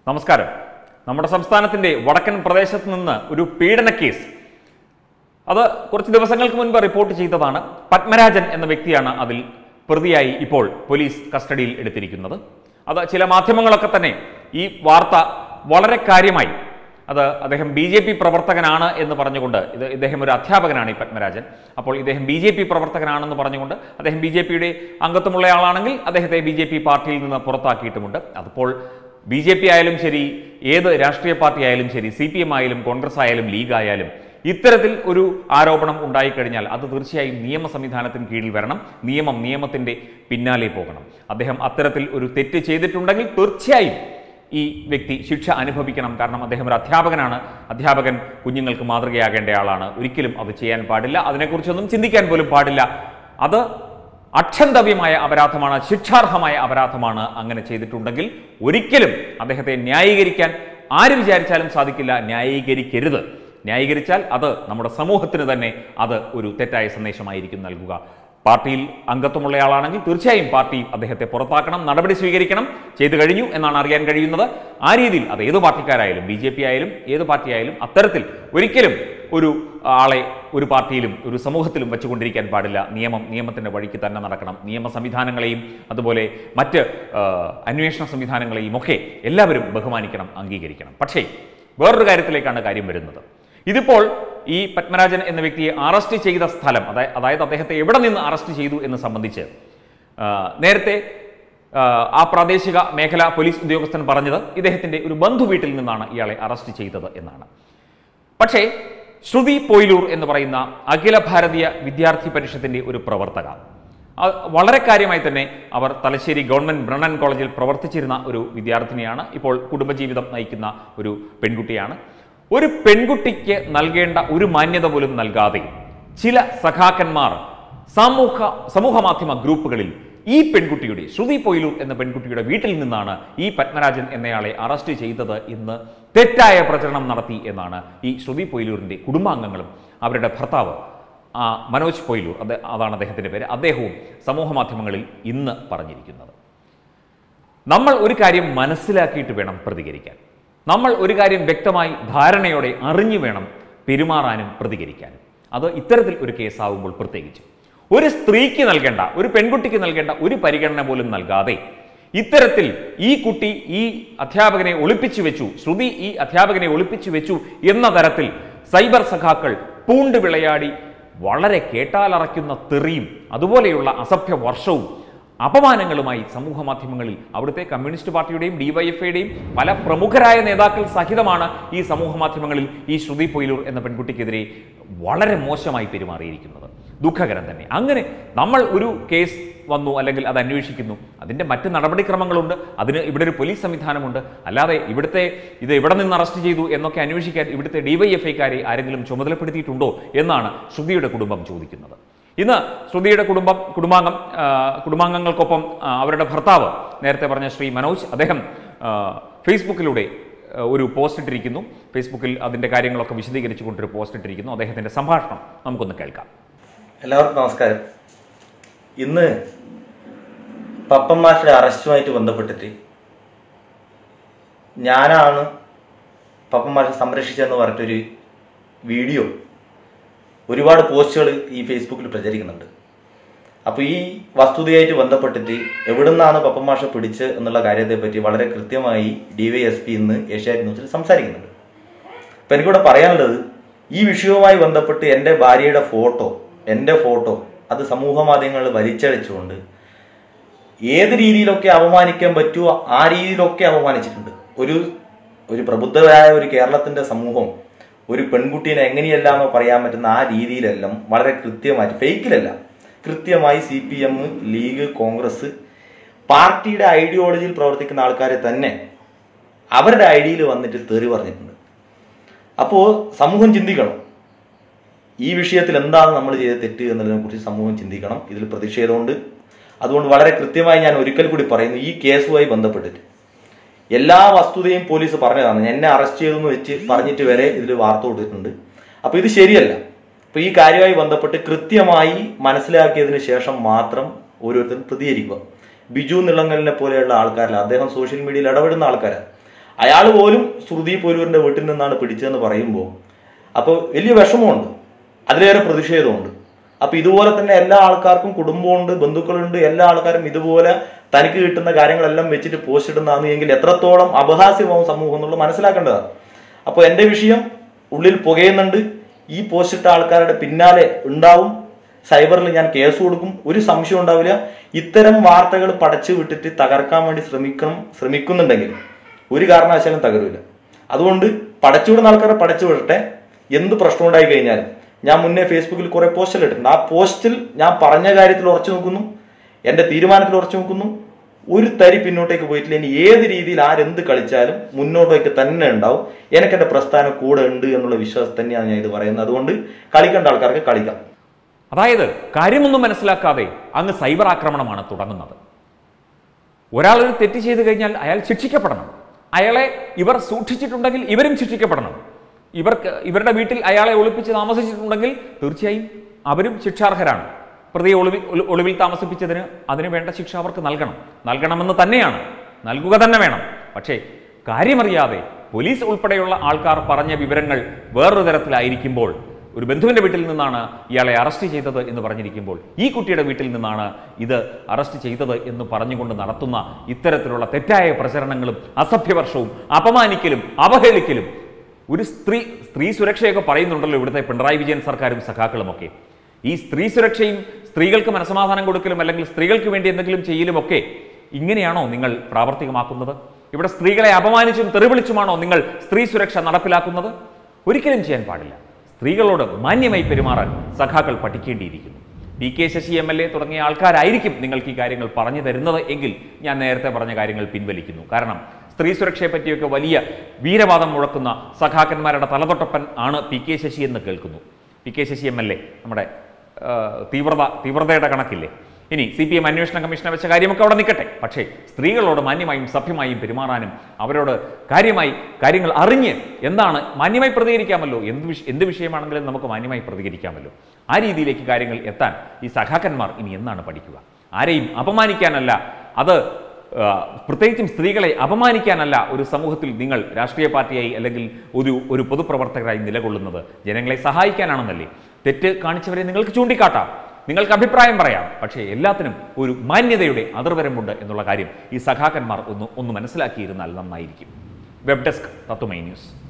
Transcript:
നമസ്കാരം നമ്മുടെ സംസ്ഥാനത്തിന്റെ വടക്കൻ പ്രദേശത്ത് നിന്ന് ഒരു പീഡന കേസ് അത് കുറച്ച് ദിവസങ്ങൾക്ക് മുൻപ് റിപ്പോർട്ട് ചെയ്തതാണ് പത്മരാജൻ എന്ന വ്യക്തിയാണ് അതിൽ പ്രതിയായി ഇപ്പോൾ പോലീസ് കസ്റ്റഡിയിൽ എടുത്തിരിക്കുന്നത് അത് ചില മാധ്യമങ്ങളൊക്കെ തന്നെ ഈ വാർത്ത വളരെ കാര്യമായി അത് അദ്ദേഹം ബി ജെ പി പ്രവർത്തകനാണ് എന്ന് പറഞ്ഞുകൊണ്ട് ഇത് ഇദ്ദേഹം ഒരു അധ്യാപകനാണ് ഈ പത്മരാജൻ അപ്പോൾ ഇദ്ദേഹം ബി ജെ പി പ്രവർത്തകനാണെന്ന് പറഞ്ഞുകൊണ്ട് അദ്ദേഹം ബി ജെ പിയുടെ അംഗത്വമുള്ള ആളാണെങ്കിൽ അദ്ദേഹത്തെ ബി ജെ പി പാർട്ടിയിൽ നിന്ന് പുറത്താക്കിയിട്ടുമുണ്ട് അതിപ്പോൾ ബി ജെ പി ആയാലും ശരി ഏത് രാഷ്ട്രീയ പാർട്ടി ആയാലും ശരി സി പി എം ആയാലും കോൺഗ്രസ് ആയാലും ലീഗ് ആയാലും ഇത്തരത്തിൽ ഒരു ആരോപണം ഉണ്ടായിക്കഴിഞ്ഞാൽ അത് തീർച്ചയായും നിയമ സംവിധാനത്തിന് കീഴിൽ വരണം നിയമം നിയമത്തിന്റെ പിന്നാലെ പോകണം അദ്ദേഹം അത്തരത്തിൽ ഒരു തെറ്റ് ചെയ്തിട്ടുണ്ടെങ്കിൽ തീർച്ചയായും ഈ വ്യക്തി ശിക്ഷ അനുഭവിക്കണം കാരണം അദ്ദേഹം ഒരു അധ്യാപകനാണ് അധ്യാപകൻ കുഞ്ഞുങ്ങൾക്ക് മാതൃകയാകേണ്ട ആളാണ് ഒരിക്കലും അത് ചെയ്യാൻ പാടില്ല അതിനെക്കുറിച്ചൊന്നും ചിന്തിക്കാൻ പോലും പാടില്ല അത് അക്ഷന്തവ്യമായ അപരാധമാണ് ശിക്ഷാർഹമായ അപരാധമാണ് അങ്ങനെ ചെയ്തിട്ടുണ്ടെങ്കിൽ ഒരിക്കലും അദ്ദേഹത്തെ ന്യായീകരിക്കാൻ ആര് വിചാരിച്ചാലും സാധിക്കില്ല ന്യായീകരിക്കരുത് ന്യായീകരിച്ചാൽ അത് നമ്മുടെ സമൂഹത്തിന് തന്നെ അത് ഒരു തെറ്റായ സന്ദേശമായിരിക്കും നൽകുക പാർട്ടിയിൽ അംഗത്വമുള്ളയാളാണെങ്കിൽ തീർച്ചയായും പാർട്ടി അദ്ദേഹത്തെ പുറത്താക്കണം നടപടി സ്വീകരിക്കണം ചെയ്തു കഴിഞ്ഞു എന്നാണ് അറിയാൻ കഴിയുന്നത് ആ രീതിയിൽ അത് ഏത് പാർട്ടിക്കാരായാലും ബി ജെ പി ആയാലും ഏത് പാർട്ടി ആയാലും അത്തരത്തിൽ ഒരിക്കലും ഒരു ആളെ ഒരു പാർട്ടിയിലും ഒരു സമൂഹത്തിലും വെച്ചുകൊണ്ടിരിക്കാൻ പാടില്ല നിയമം നിയമത്തിൻ്റെ വഴിക്ക് തന്നെ നടക്കണം നിയമ സംവിധാനങ്ങളെയും അതുപോലെ മറ്റ് ആ, അന്വേഷണ സംവിധാനങ്ങളെയും ഒക്കെ എല്ലാവരും ബഹുമാനിക്കണം അംഗീകരിക്കണം പക്ഷേ വേറൊരു കാര്യത്തിലേക്കാണ് കാര്യം വരുന്നത് ഇതിപ്പോൾ ഈ പത്മരാജൻ എന്ന വ്യക്തിയെ അറസ്റ്റ് ചെയ്ത സ്ഥലം അതായത് അതായത് അദ്ദേഹത്തെ എവിടെ നിന്ന് അറസ്റ്റ് ചെയ്തു എന്ന് സംബന്ധിച്ച് ആ, നേരത്തെ ആ, ആ പ്രാദേശിക മേഖല പോലീസ് ഉദ്യോഗസ്ഥൻ പറഞ്ഞത് ഇദ്ദേഹത്തിന്റെ ഒരു ബന്ധു വീട്ടിൽ നിന്നാണ് ഇയാളെ അറസ്റ്റ് ചെയ്തത് എന്നാണ് പക്ഷേ ശ്രുതി പൊയിലൂർ എന്ന് പറയുന്ന അഖില ഭാരതീയ വിദ്യാർത്ഥി പരിഷത്തിന്റെ ഒരു പ്രവർത്തക ആ, വളരെ കാര്യമായി തന്നെ അവർ തലശ്ശേരി ഗവൺമെന്റ് ബ്രണ്ണൻ കോളേജിൽ പ്രവർത്തിച്ചിരുന്ന ഒരു വിദ്യാർത്ഥിനിയാണ് ഇപ്പോൾ കുടുംബജീവിതം നയിക്കുന്ന ഒരു പെൺകുട്ടിയാണ് ഒരു പെൺകുട്ടിക്ക് നൽകേണ്ട ഒരു മാന്യത പോലും നൽകാതെ ചില സഖാക്കന്മാർ സമൂഹ സമൂഹ മാധ്യമ ഗ്രൂപ്പുകളിൽ ഈ പെൺകുട്ടിയുടെ ശ്രുതി പൊയിലൂർ എന്ന പെൺകുട്ടിയുടെ വീട്ടിൽ നിന്നാണ് ഈ പത്മരാജൻ എന്നയാളെ അറസ്റ്റ് ചെയ്തത് എന്ന് തെറ്റായ പ്രചരണം നടത്തി എന്നാണ് ഈ ശ്രുതി പൊയിലൂരിന്റെ കുടുംബാംഗങ്ങളും അവരുടെ ഭർത്താവ് ആ മനോജ് പൊയിലൂർ അത് അതാണ് അദ്ദേഹത്തിന്റെ പേര് അദ്ദേഹവും സമൂഹ മാധ്യമങ്ങളിൽ ഇന്ന് പറഞ്ഞിരിക്കുന്നത് നമ്മൾ ഒരു കാര്യം മനസ്സിലാക്കിയിട്ട് വേണം പ്രതികരിക്കാൻ നമ്മൾ ഒരു കാര്യം വ്യക്തമായി ധാരണയോടെ അറിഞ്ഞു വേണം പെരുമാറാനും പ്രതികരിക്കാനും അത് ഇത്തരത്തിൽ ഒരു കേസാവുമ്പോൾ പ്രത്യേകിച്ച് ഒരു സ്ത്രീക്ക് നൽകേണ്ട ഒരു പെൺകുട്ടിക്ക് നൽകേണ്ട ഒരു പരിഗണന പോലും നൽകാതെ ഇത്തരത്തിൽ ഈ കുട്ടി ഈ അധ്യാപകനെ ഒളിപ്പിച്ചു വെച്ചു ശ്രുതി ഈ അധ്യാപകനെ ഒളിപ്പിച്ചു വെച്ചു എന്ന തരത്തിൽ സൈബർ സഖാക്കൾ പൂണ്ട് വിളയാടി വളരെ കേട്ടാലറയ്ക്കുന്ന തെറിയും അതുപോലെയുള്ള അസഭ്യ വർഷവും അപമാനങ്ങളുമായി സമൂഹ മാധ്യമങ്ങളിൽ അവിടുത്തെ കമ്മ്യൂണിസ്റ്റ് പാർട്ടിയുടെയും ഡിവൈഎഫ്ഐയുടെയും പല പ്രമുഖരായ നേതാക്കൾ സഹിതമാണ് ഈ സമൂഹ മാധ്യമങ്ങളിൽ ഈ ശ്രുതി പൊയിലൂർ എന്ന പെൺകുട്ടിക്കെതിരെ വളരെ മോശമായി പെരുമാറിയിരിക്കുന്നത് ദുഃഖകരം തന്നെ അങ്ങനെ നമ്മൾ ഒരു കേസ് വന്നു അല്ലെങ്കിൽ അത് അന്വേഷിക്കുന്നു അതിൻ്റെ മറ്റ് നടപടിക്രമങ്ങളുണ്ട് അതിന് ഇവിടെ ഒരു പോലീസ് സംവിധാനമുണ്ട് അല്ലാതെ ഇവിടുത്തെ ഇത് എവിടെ നിന്ന് അറസ്റ്റ് ചെയ്തു എന്നൊക്കെ അന്വേഷിക്കാൻ ഇവിടുത്തെ ഡിവൈഎഫ്ഐക്കാരെ ആരെങ്കിലും ചുമതലപ്പെടുത്തിയിട്ടുണ്ടോ എന്നാണ് ശ്രുതിയുടെ കുടുംബം ചോദിക്കുന്നത് ഇന്ന് ശ്രുതിയുടെ കുടുംബം കുടുംബാംഗം ആ, കുടുംബാംഗങ്ങൾക്കൊപ്പം ആ, അവരുടെ ഭർത്താവ് നേരത്തെ പറഞ്ഞ ശ്രീ മനോജ് അദ്ദേഹം ആ, ഫേസ്ബുക്കിലൂടെ ആ, ഒരു പോസ്റ്റ് ഇട്ടിരിക്കുന്നു ഫേസ്ബുക്കിൽ അതിൻ്റെ കാര്യങ്ങളൊക്കെ വിശദീകരിച്ചുകൊണ്ടൊരു പോസ്റ്റ് ഇട്ടിരിക്കുന്നു അദ്ദേഹത്തിൻ്റെ സംഭാഷണം നമുക്കൊന്ന് കേൾക്കാം എല്ലാവർക്കും നമസ്കാരം ഇന്ന് പപ്പൻ മാഷിന്റെ അറസ്റ്റുമായിട്ട് ബന്ധപ്പെട്ടിട്ട് ഞാനാണ് പപ്പൻ മാഷെ സംരക്ഷിച്ചതെന്ന് പറഞ്ഞിട്ടൊരു വീഡിയോ ഒരുപാട് പോസ്റ്റുകൾ ഈ ഫേസ്ബുക്കിൽ പ്രചരിക്കുന്നുണ്ട് അപ്പോൾ ഈ വസ്തുതയായിട്ട് ബന്ധപ്പെട്ടിട്ട് എവിടുന്നാണ് പപ്പൻ മാഷെ പിടിച്ച് എന്നുള്ള കാര്യത്തെപ്പറ്റി വളരെ കൃത്യമായി ഡി വൈ എസ് പി ഇന്ന് ഏഷ്യാനെറ്റ് ന്യൂസിൽ സംസാരിക്കുന്നുണ്ട് അപ്പം എനിക്കിവിടെ പറയാനുള്ളത് ഈ വിഷയവുമായി ബന്ധപ്പെട്ട് എൻ്റെ ഭാര്യയുടെ ഫോട്ടോ എൻ്റെ ഫോട്ടോ അത് സമൂഹ മാധ്യമങ്ങളിൽ വലിച്ചഴിച്ചുകൊണ്ട് ഏത് രീതിയിലൊക്കെ അപമാനിക്കാൻ പറ്റുമോ ആ രീതിയിലൊക്കെ അപമാനിച്ചിട്ടുണ്ട് ഒരു ഒരു പ്രബുദ്ധരായ ഒരു കേരളത്തിന്റെ സമൂഹം ഒരു പെൺകുട്ടീനെ എങ്ങനെയെല്ലാമോ പറയാൻ പറ്റുന്ന ആ രീതിയിലെല്ലാം വളരെ കൃത്യമായിട്ട് ഫേക്കിലല്ല കൃത്യമായി C P M league Congress പാർട്ടിയുടെ ഐഡിയോളജിയിൽ പ്രവർത്തിക്കുന്ന ആൾക്കാരെ തന്നെ അവരുടെ ഐഡിയയിൽ വന്നിട്ട് തെറി പറഞ്ഞിട്ടുണ്ട് അപ്പോൾ സമൂഹം ചിന്തിക്കണം ഈ വിഷയത്തിൽ എന്താണ് നമ്മൾ ചെയ്ത തെറ്റ് എന്നതിനെ കുറിച്ച് സമൂഹം ചിന്തിക്കണം ഇതിൽ പ്രതിഷേധമുണ്ട് അതുകൊണ്ട് വളരെ കൃത്യമായി ഞാൻ ഒരിക്കൽ കൂടി പറയുന്നു ഈ കേസുമായി ബന്ധപ്പെട്ടിട്ട് എല്ലാ വസ്തുതയും പോലീസ് പറഞ്ഞതാണ് എന്നെ അറസ്റ്റ് ചെയ്തു എന്ന് വെച്ച് പറഞ്ഞിട്ട് വരെ ഇതിൽ വാർത്ത കൊടുത്തിട്ടുണ്ട് അപ്പൊ ഇത് ശരിയല്ല അപ്പൊ ഈ കാര്യവുമായി ബന്ധപ്പെട്ട് കൃത്യമായി മനസ്സിലാക്കിയതിന് ശേഷം മാത്രം ഓരോരുത്തരും പ്രതികരിക്കുക ബിജു നിളങ്ങലിനെ പോലെയുള്ള ആൾക്കാരല്ല അദ്ദേഹം സോഷ്യൽ മീഡിയയിൽ ഇടപെടുന്ന ആൾക്കാരാണ് അയാൾ പോലും ശ്രുതി പോലൂരിന്റെ വീട്ടിൽ നിന്നാണ് പിടിച്ചതെന്ന് പറയുമ്പോൾ അപ്പോൾ വലിയ വിഷമമുണ്ട് അതിലേറെ പ്രതിഷേധമുണ്ട് അപ്പൊ ഇതുപോലെ തന്നെ എല്ലാ ആൾക്കാർക്കും കുടുംബമുണ്ട് ബന്ധുക്കളുണ്ട് എല്ലാ ആൾക്കാരും ഇതുപോലെ തനിക്ക് കിട്ടുന്ന കാര്യങ്ങളെല്ലാം വെച്ചിട്ട് പോസ്റ്റ് ഇടുന്നതാണ് എങ്കിൽ എത്രത്തോളം അപഹാസ്യമാവും സമൂഹം എന്നുള്ളത് മനസ്സിലാക്കേണ്ടതാണ് അപ്പോൾ എന്റെ വിഷയം ഉള്ളിൽ പുകയുന്നുണ്ട് ഈ പോസ്റ്റ് ഇട്ട ആൾക്കാരുടെ പിന്നാലെ ഉണ്ടാവും സൈബറിൽ ഞാൻ കേസ് കൊടുക്കും ഒരു സംശയം ഉണ്ടാവില്ല ഇത്തരം വാർത്തകൾ പടച്ചു വിട്ടിട്ട് തകർക്കാൻ വേണ്ടി ശ്രമിക്കണം ശ്രമിക്കുന്നുണ്ടെങ്കിൽ ഒരു കാരണവശാലും തകരൂല അതുകൊണ്ട് പടച്ചുവിടുന്ന ആൾക്കാരെ പടച്ചു വിടട്ടെ എന്ത് പ്രശ്നം ഉണ്ടായി കഴിഞ്ഞാലും ഞാൻ മുന്നേ ഫേസ്ബുക്കിൽ കുറെ പോസ്റ്റിൽ ഇട്ടിട്ടുണ്ട് ആ പോസ്റ്റിൽ ഞാൻ പറഞ്ഞ കാര്യത്തിൽ ഉറച്ചു നോക്കുന്നു എന്റെ തീരുമാനത്തിൽ ഉറച്ചു നോക്കുന്നു ഒരു തരി പിന്നോട്ടേക്ക് പോയിട്ടില്ല ഇനി ഏത് രീതിയിൽ ആരെന്ത് കളിച്ചാലും മുന്നോട്ടേക്ക് തന്നെ ഉണ്ടാവും എനിക്ക് എന്റെ പ്രസ്ഥാനം കൂടെ ഉണ്ട് എന്നുള്ള വിശ്വാസം തന്നെയാണ് ഞാൻ ഇത് പറയുന്നത് അതുകൊണ്ട് കളിക്കേണ്ട ആൾക്കാർക്ക് കളിക്കാം അതായത് കാര്യമൊന്നും മനസ്സിലാക്കാതെ അങ്ങ് സൈബർ ആക്രമണമാണ് തുടങ്ങുന്നത് ഒരാൾ ഒരു തെറ്റ് ചെയ്തു കഴിഞ്ഞാൽ അയാൾ ശിക്ഷിക്കപ്പെടണം അയാളെ ഇവർ സൂക്ഷിച്ചിട്ടുണ്ടെങ്കിൽ ഇവരും ശിക്ഷിക്കപ്പെടണം ഇവർക്ക് ഇവരുടെ വീട്ടിൽ അയാളെ ഒളിപ്പിച്ച് താമസിച്ചിട്ടുണ്ടെങ്കിൽ തീർച്ചയായും അവരും ശിക്ഷാർഹരാണ് പ്രതിയെ ഒളിവിൽ ഒളി- ഒളിവിൽ താമസിപ്പിച്ചതിന് അതിന് വേണ്ട ശിക്ഷ അവർക്ക് നൽകണം നൽകണമെന്ന് തന്നെയാണ് നൽകുക തന്നെ വേണം പക്ഷേ കാര്യമറിയാതെ പോലീസ് ഉൾപ്പെടെയുള്ള ആൾക്കാർ പറഞ്ഞ വിവരങ്ങൾ വേറൊരു തരത്തിലായിരിക്കുമ്പോൾ ഒരു ബന്ധുവിന്റെ വീട്ടിൽ നിന്നാണ് ഇയാളെ അറസ്റ്റ് ചെയ്തത് എന്ന് പറഞ്ഞിരിക്കുമ്പോൾ ഈ കുട്ടിയുടെ വീട്ടിൽ നിന്നാണ് ഇത് അറസ്റ്റ് ചെയ്തത് എന്ന് പറഞ്ഞുകൊണ്ട് നടത്തുന്ന ഇത്തരത്തിലുള്ള തെറ്റായ പ്രചരണങ്ങളും അസഭ്യവർഷവും അപമാനിക്കലും അവഹേളിക്കലും ഒരു സ്ത്രീ സ്ത്രീ സുരക്ഷയൊക്കെ പറയുന്നുണ്ടല്ലോ ഇവിടുത്തെ പിണറായി വിജയൻ സർക്കാരും സഖാക്കളുമൊക്കെ ഈ സ്ത്രീ സുരക്ഷയും സ്ത്രീകൾക്ക് മനസമാധാനം കൊടുക്കലും അല്ലെങ്കിൽ സ്ത്രീകൾക്ക് വേണ്ടി എന്തെങ്കിലും ചെയ്യലും ഒക്കെ ഇങ്ങനെയാണോ നിങ്ങൾ പ്രാവർത്തികമാക്കുന്നത് ഇവിടെ സ്ത്രീകളെ അപമാനിച്ചും തെറിവിളിച്ചുമാണോ നിങ്ങൾ സ്ത്രീ സുരക്ഷ നടപ്പിലാക്കുന്നത് ഒരിക്കലും ചെയ്യാൻ പാടില്ല സ്ത്രീകളോട് മാന്യമായി പെരുമാറാൻ സഖാക്കൾ പഠിക്കേണ്ടിയിരിക്കുന്നു P K Sasi M L A തുടങ്ങിയ ആൾക്കാരായിരിക്കും നിങ്ങൾക്ക് ഈ കാര്യങ്ങൾ പറഞ്ഞു തരുന്നത് എങ്കിൽ ഞാൻ നേരത്തെ പറഞ്ഞ കാര്യങ്ങൾ പിൻവലിക്കുന്നു കാരണം സ്ത്രീ സുരക്ഷയെ പറ്റിയൊക്കെ വലിയ വീരവാദം മുഴക്കുന്ന സഖാക്കന്മാരുടെ തലതൊട്ടപ്പൻ ആണ് പി കെ ശശി എന്ന് കേൾക്കുന്നു P K Sasi M L A നമ്മുടെ ആ, തീവ്രത തീവ്രതയുടെ കണക്കില്ലേ ഇനി സി പി എം അന്വേഷണ കമ്മീഷനെ വെച്ച കാര്യമൊക്കെ അവിടെ നിൽക്കട്ടെ പക്ഷേ സ്ത്രീകളോട് മാന്യമായും സഭ്യമായും പെരുമാറാനും അവരോട് കാര്യമായി കാര്യങ്ങൾ അറിഞ്ഞ് എന്താണ് മാന്യമായി പ്രതികരിക്കാമല്ലോ എന്ത് വിഷ എന്ത് വിഷയമാണെങ്കിലും നമുക്ക് മാന്യമായി പ്രതികരിക്കാമല്ലോ ആ രീതിയിലേക്ക് കാര്യങ്ങൾ എത്താൻ ഈ സഖാക്കന്മാർ ഇനി എന്നാണ് പഠിക്കുക ആരെയും അപമാനിക്കാനല്ല അത് ആ, പ്രത്യേകിച്ചും സ്ത്രീകളെ അപമാനിക്കാനല്ല ഒരു സമൂഹത്തിൽ നിങ്ങൾ രാഷ്ട്രീയ പാർട്ടിയായി അല്ലെങ്കിൽ ഒരു ഒരു പൊതുപ്രവർത്തകരായി നിലകൊള്ളുന്നത് ജനങ്ങളെ സഹായിക്കാനാണെന്നല്ലേ തെറ്റ് കാണിച്ചവരെ നിങ്ങൾക്ക് ചൂണ്ടിക്കാട്ടാം നിങ്ങൾക്ക് അഭിപ്രായം പറയാം പക്ഷേ എല്ലാത്തിനും ഒരു മാന്യതയുടെ അതിർവരമുണ്ട് എന്നുള്ള കാര്യം ഈ സഖാക്കന്മാർ ഒന്ന് ഒന്ന് മനസ്സിലാക്കിയിരുന്നാൽ നന്നായിരിക്കും വെബ് ഡെസ്ക് തത്തുമൈ ന്യൂസ്